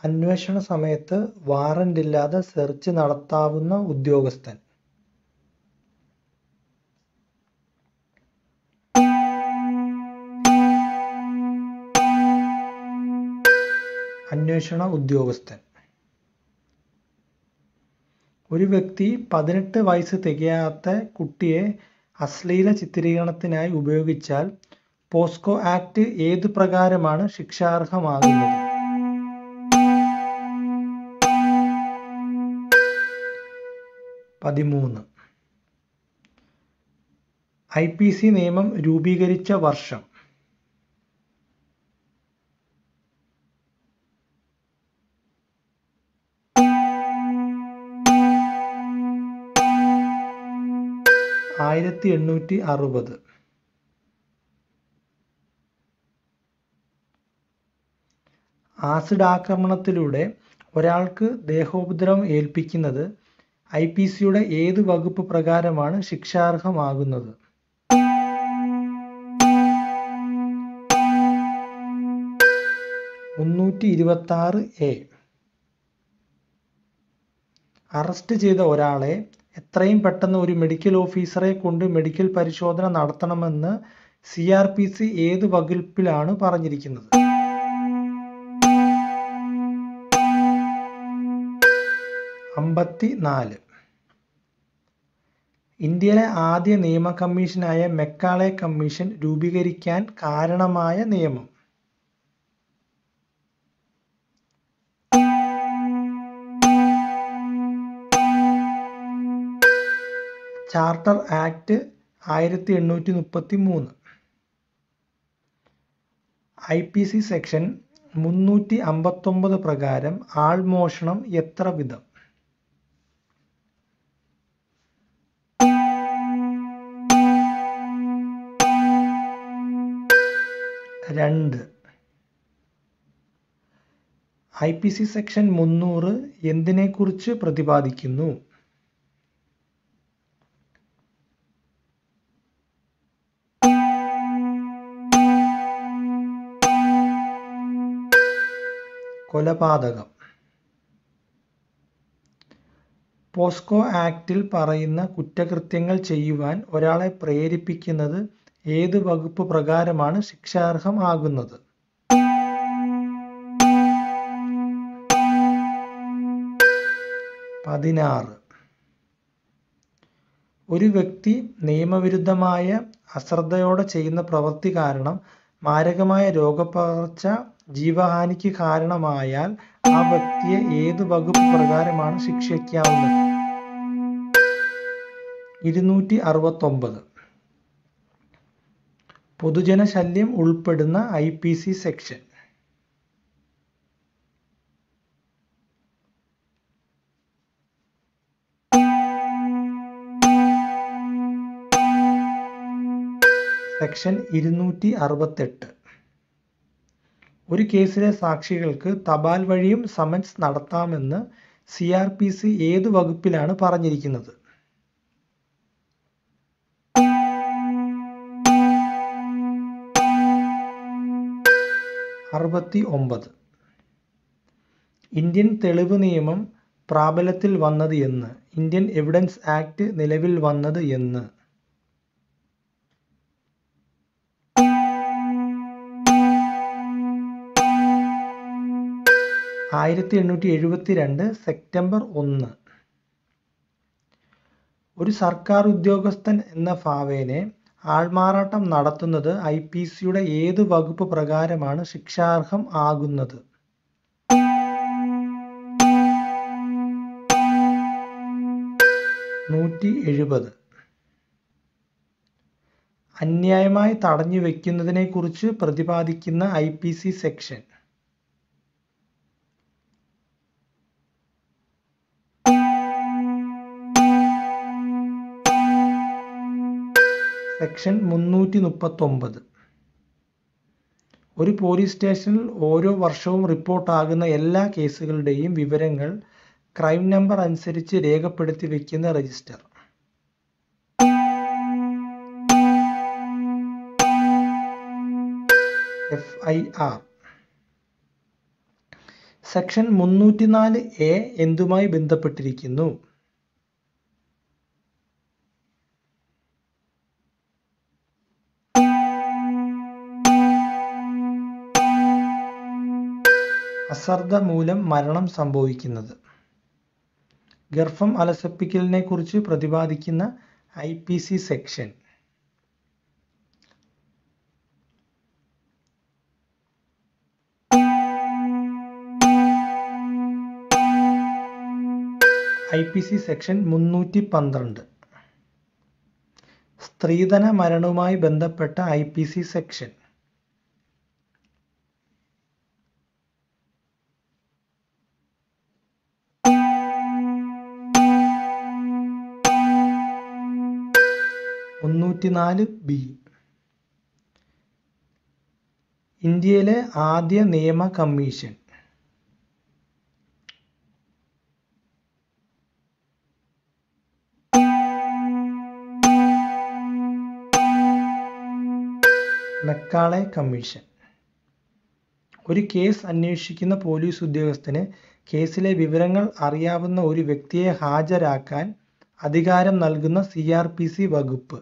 അന്വേഷണ സമയത്ത് വാറന്റില്ലാതെ സെർച്ച് നടത്താവുന്ന ഉദ്യോഗസ്ഥൻ അന്വേഷണ ഉദ്യോഗസ്ഥൻ ഒരു വ്യക്തി പതിനെട്ട് വയസ്സ് തികയാത്ത കുട്ടിയെ അശ്ലീല ചിത്രീകരണത്തിനായി ഉപയോഗിച്ചാൽ പോസ്കോ ആക്ട് ഏതു പ്രകാരമാണ് ശിക്ഷാർഹമാകുന്നത് പതിമൂന്ന് ഐ പി സി നിയമം രൂപീകരിച്ച വർഷം ആയിരത്തി എണ്ണൂറ്റി അറുപത് ആസിഡ് ആക്രമണത്തിലൂടെ ഒരാൾക്ക് ദേഹോപദ്രവം ഏൽപ്പിക്കുന്നത് ഐ പി സിയുടെ ഏത് വകുപ്പ് പ്രകാരമാണ് ശിക്ഷാർഹമാകുന്നത് മുന്നൂറ്റി ഇരുപത്തി ആറ് എ അറസ്റ്റ് ചെയ്ത ഒരാളെ എത്രയും പെട്ടെന്ന് ഒരു മെഡിക്കൽ ഓഫീസറെ കൊണ്ട് മെഡിക്കൽ പരിശോധന നടത്തണമെന്ന് സി ആർ പി സി ഏത് വകുപ്പിലാണ് പറഞ്ഞിരിക്കുന്നത് അമ്പത്തി നാല് ഇന്ത്യയിലെ ആദ്യ നിയമ കമ്മീഷനായ മെക്കാളെ കമ്മീഷൻ രൂപീകരിക്കാൻ കാരണമായ നിയമം ചാർട്ടർ ആക്ട് ആയിരത്തി എണ്ണൂറ്റി മുപ്പത്തി മൂന്ന് ഐ പി സി സെക്ഷൻ മുന്നൂറ്റി അമ്പത്തൊമ്പത് പ്രകാരം ആൾമോഷണം എത്ര വിധം രണ്ട് ഐ പി സി സെക്ഷൻ മുന്നൂറ് എന്തിനെക്കുറിച്ച് പ്രതിപാദിക്കുന്നു കൊലപാതകം പോസ്കോ ആക്ടിൽ പറയുന്ന കുറ്റകൃത്യങ്ങൾ ചെയ്യുവാൻ ഒരാളെ പ്രേരിപ്പിക്കുന്നത് ഏത് വകുപ്പ് പ്രകാരമാണ് ശിക്ഷാർഹം ആകുന്നത് പതിനാറ് ഒരു വ്യക്തി നിയമവിരുദ്ധമായ അശ്രദ്ധയോടെ ചെയ്യുന്ന പ്രവൃത്തി കാരണം മാരകമായ രോഗപകർച്ച ജീവഹാനിക്ക് കാരണമായാൽ ആ വ്യക്തിയെ ഏത് വകുപ്പ് പ്രകാരമാണ് ശിക്ഷിക്കാവുന്നത് ഇരുന്നൂറ്റി അറുപത്തൊമ്പത് പൊതുജന ശല്യം ഉൾപ്പെടുന്ന I P C section section ഇരുന്നൂറ്റി അറുപത്തെട്ട് ഒരു കേസിലെ സാക്ഷികൾക്ക് തപാൽ വഴിയും സമൻസ് നടത്താമെന്ന് സി ആർ പി സി ഏത് വകുപ്പിലാണ് പറഞ്ഞിരിക്കുന്നത് അറുപത്തി ഒമ്പത് ഇന്ത്യൻ തെളിവ് നിയമം പ്രാബല്യത്തിൽ വന്നത് എന്ന് ഇന്ത്യൻ എവിഡൻസ് ആക്ട് നിലവിൽ വന്നത് എന്ന് ആയിരത്തി എണ്ണൂറ്റി എഴുപത്തി രണ്ട് സെപ്റ്റംബർ ഒന്ന് ഒരു സർക്കാർ ഉദ്യോഗസ്ഥൻ എന്ന ഭാവേനെ ആൾമാറാട്ടം നടത്തുന്നത് ഐ പി സിയുടെ ഏത് വകുപ്പ് പ്രകാരമാണ് ശിക്ഷാർഹം ആകുന്നത് നൂറ്റി എഴുപത് അന്യായമായി തടഞ്ഞു വെക്കുന്നതിനെ കുറിച്ച് പ്രതിപാദിക്കുന്ന I P C section section മുന്നൂറ്റി മുപ്പത്തൊമ്പത് ഒരു പോലീസ് സ്റ്റേഷനിൽ ഓരോ വർഷവും റിപ്പോർട്ടാകുന്ന എല്ലാ കേസുകളുടെയും വിവരങ്ങൾ ക്രൈം നമ്പർ അനുസരിച്ച് രേഖപ്പെടുത്തി വയ്ക്കുന്ന register F I R section മുന്നൂറ്റിനാല് എ എന്തുമായി ബന്ധപ്പെട്ടിരിക്കുന്നു അശ്രദ്ധ മൂലം മരണം സംഭവിക്കുന്നത് ഗർഭം അലസപ്പിക്കലിനെ കുറിച്ച് പ്രതിപാദിക്കുന്ന I P C section I P C section മുന്നൂറ്റി പന്ത്രണ്ട് സ്ത്രീധന മരണവുമായി ബന്ധപ്പെട്ട ഐ പി സി സെക്ഷൻ മുന്നൂറ്റിനാല് ബി ഇന്ത്യയിലെ ആദ്യ നിയമ കമ്മീഷൻ മെക്കാളെ കമ്മീഷൻ ഒരു കേസ് അന്വേഷിക്കുന്ന പോലീസ് ഉദ്യോഗസ്ഥന് കേസിലെ വിവരങ്ങൾ അറിയാവുന്ന ഒരു വ്യക്തിയെ ഹാജരാക്കാൻ അധികാരം നൽകുന്ന സി ആർ പി സി വകുപ്പ്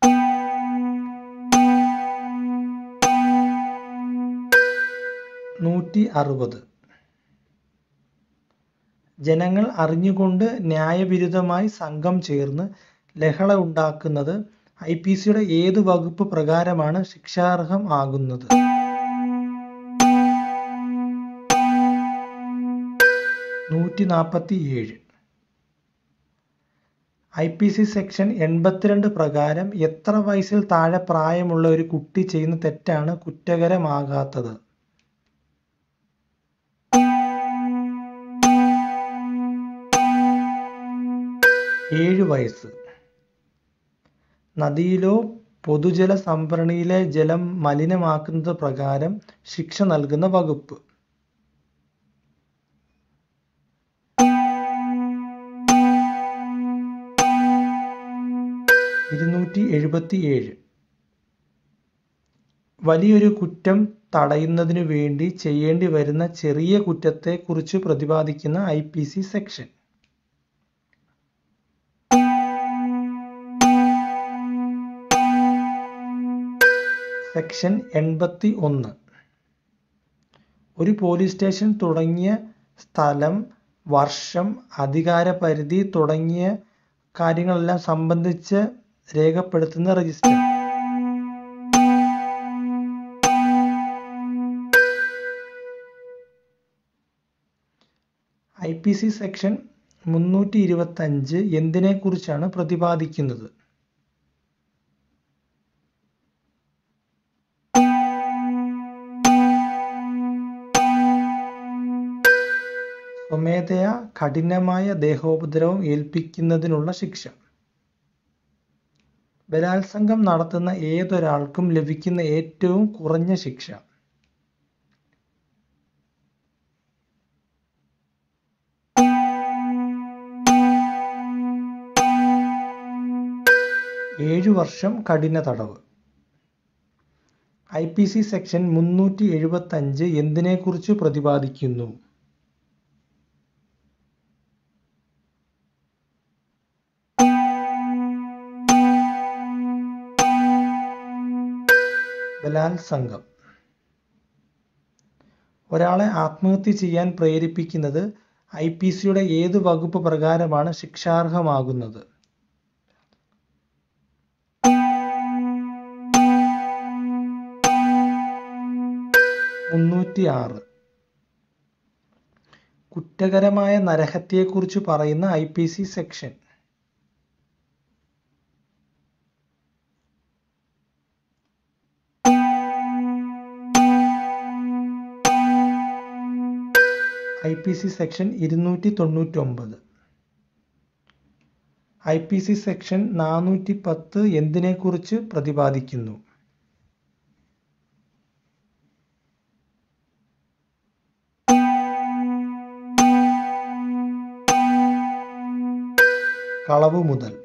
നൂറ്റി അറുപത് ജനങ്ങൾ അറിഞ്ഞുകൊണ്ട് ന്യായവിരുദ്ധമായി സംഘം ചേർന്ന് ലഹള ഉണ്ടാക്കുന്നത് ഐ പി സിയുടെ ഏത് വകുപ്പ് പ്രകാരമാണ് ശിക്ഷാർഹം ആകുന്നത് നൂറ്റി നാൽപ്പത്തി ഏഴ് ഐ പി സി സെക്ഷൻ എൺപത്തിരണ്ട് പ്രകാരം എത്ര വയസ്സിൽ താഴെ പ്രായമുള്ള ഒരു കുട്ടി ചെയ്യുന്ന തെറ്റാണ് കുറ്റകരമാകാത്തത് ഏഴ് വയസ്സ് നദിയിലോ പൊതുജല സംഭരണിയിലെ ജലം മലിനമാക്കുന്നത് പ്രകാരം ശിക്ഷ നൽകുന്ന വകുപ്പ് ഇരുന്നൂറ്റി എഴുപത്തി ഏഴ് വലിയൊരു കുറ്റം തടയുന്നതിനു വേണ്ടി ചെയ്യേണ്ടി വരുന്ന ചെറിയ കുറ്റത്തെ കുറിച്ച് പ്രതിപാദിക്കുന്ന I P C section section എൺപത്തി ഒന്ന് ഒരു പോലീസ് സ്റ്റേഷൻ തുടങ്ങിയ സ്ഥലം വർഷം അധികാരപരിധി തുടങ്ങിയ കാര്യങ്ങളെല്ലാം സംബന്ധിച്ച് രേഖപ്പെടുത്തുന്ന register I P C section മുന്നൂറ്റി ഇരുപത്തഞ്ച് എന്തിനെ കുറിച്ചാണ് പ്രതിപാദിക്കുന്നത് സ്വമേധയാ കഠിനമായ ദേഹോപദ്രവം ഏൽപ്പിക്കുന്നതിനുള്ള ശിക്ഷ ബലാത്സംഗം നടത്തുന്ന ഏതൊരാൾക്കും ലഭിക്കുന്ന ഏറ്റവും കുറഞ്ഞ ശിക്ഷ ഏഴു വർഷം കഠിന തടവ് ഐ പി സി സെക്ഷൻ മുന്നൂറ്റി എഴുപത്തഞ്ച് എന്തിനെക്കുറിച്ച് പ്രതിപാദിക്കുന്നു ബലാത്സംഗം ഒരാളെ ആത്മഹത്യ ചെയ്യാൻ പ്രേരിപ്പിക്കുന്നത് ഐ പി സിയുടെ ഏത് വകുപ്പ് പ്രകാരമാണ് ശിക്ഷാർഹമാകുന്നത് മുന്നൂറ്റി ആറ് കുറ്റകരമായ നരഹത്യയെക്കുറിച്ച് പറയുന്ന I P C section I P C section ഇരുന്നൂറ്റി തൊണ്ണൂറ്റി ഒമ്പത് ഐ പി സി സെക്ഷൻ നാനൂറ്റി പത്ത് എന്തിനെക്കുറിച്ച് പ്രതിപാദിക്കുന്നു കളവ് മുതൽ